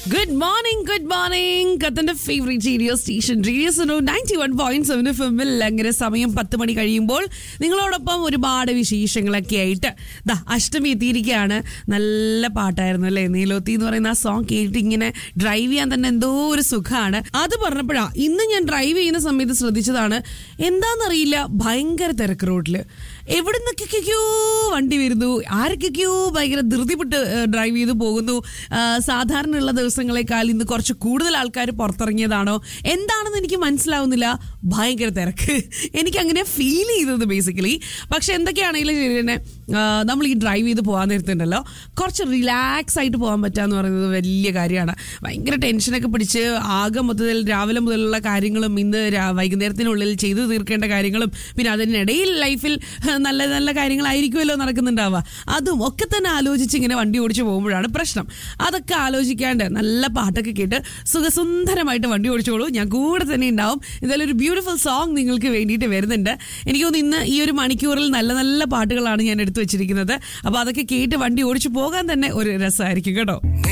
good morning good morning കത്തന്റെ favourite radio station radio Suno ninety one point seven F എമ്മിൽ അങ്ങനെ സമയം പത്ത് മണി കഴിയുമ്പോൾ നിങ്ങളോടൊപ്പം ഒരുപാട് വിശേഷങ്ങളൊക്കെ ആയിട്ട് ദാ അഷ്ടമി എത്തിയിരിക്കുകയാണ് നല്ല പാട്ടായിരുന്നു അല്ലേ നീലോത്തി എന്ന് പറയുന്ന ആ സോങ് കേട്ടിട്ട് ഇങ്ങനെ ഡ്രൈവ് ചെയ്യാൻ തന്നെ എന്തോ ഒരു സുഖമാണ് അത് പറഞ്ഞപ്പോഴാ ഇന്ന് ഞാൻ ഡ്രൈവ് ചെയ്യുന്ന സമയത്ത് ശ്രദ്ധിച്ചതാണ് എന്താണെന്നറിയില്ല ഭയങ്കര തിരക്ക് റോഡില് എവിടെ നിന്നൊക്കെയോ വണ്ടി വരുന്നു ആരൊക്കെയോ ഭയങ്കര ധൃതിപ്പെട്ട് ഡ്രൈവ് ചെയ്ത് പോകുന്നു ആ, സാധാരണയുള്ള ദിവസങ്ങളെക്കാൾ ഇന്ന് കുറച്ച് കൂടുതൽ ആൾക്കാർ പുറത്തിറങ്ങിയതാണോ എന്താണെന്ന് എനിക്ക് മനസ്സിലാവുന്നില്ല ഭയങ്കര തിരക്ക് എനിക്ക് അങ്ങനെ ഫീൽ ചെയ്തത് ബേസിക്കലി പക്ഷെ എന്തൊക്കെയാണെങ്കിലും ശരി തന്നെ ആ, നമ്മൾ ഈ ഡ്രൈവ് ചെയ്ത് പോകാൻ നേരത്തുണ്ടല്ലോ കുറച്ച് റിലാക്സ് ആയിട്ട് പോകാൻ പറ്റാന്ന് പറയുന്നത് വലിയ കാര്യമാണ് ഭയങ്കര ടെൻഷനൊക്കെ പിടിച്ച് ആകെ മൊത്തത്തിൽ രാവിലെ മുതലുള്ള കാര്യങ്ങളും ഇന്ന് രാ- വൈകുന്നേരത്തിനുള്ളിൽ ചെയ്തു തീർക്കേണ്ട കാര്യങ്ങളും പിന്നെ അതിനിടയിൽ ലൈഫിൽ നല്ല നല്ല കാര്യങ്ങളായിരിക്കുമല്ലോ നടക്കുന്നുണ്ടാവുക അതും ഒക്കെ തന്നെ ആലോചിച്ച് ഇങ്ങനെ വണ്ടി ഓടിച്ച് പോകുമ്പോഴാണ് പ്രശ്നം അതൊക്കെ ആലോചിക്കാണ്ട് നല്ല പാട്ടൊക്കെ കേട്ട് സുഖസുന്ദരമായിട്ട് വണ്ടി ഓടിച്ചോളൂ ഞാൻ കൂടെ തന്നെ ഉണ്ടാവും എന്തായാലും ഒരു ബ്യൂട്ടിഫുൾ സോങ് നിങ്ങൾക്ക് വേണ്ടിയിട്ട് വരുന്നുണ്ട് എനിക്ക് തോന്നുന്നു ഇന്ന് ഈ ഒരു മണിക്കൂറിൽ നല്ല നല്ല പാട്ടുകളാണ് ഞാൻ എടുത്തു വെച്ചിരിക്കുന്നത് അപ്പോൾ അതൊക്കെ കേട്ട് വണ്ടി ഓടിച്ചു പോകാൻ തന്നെ ഒരു രസമായിരിക്കും കേട്ടോ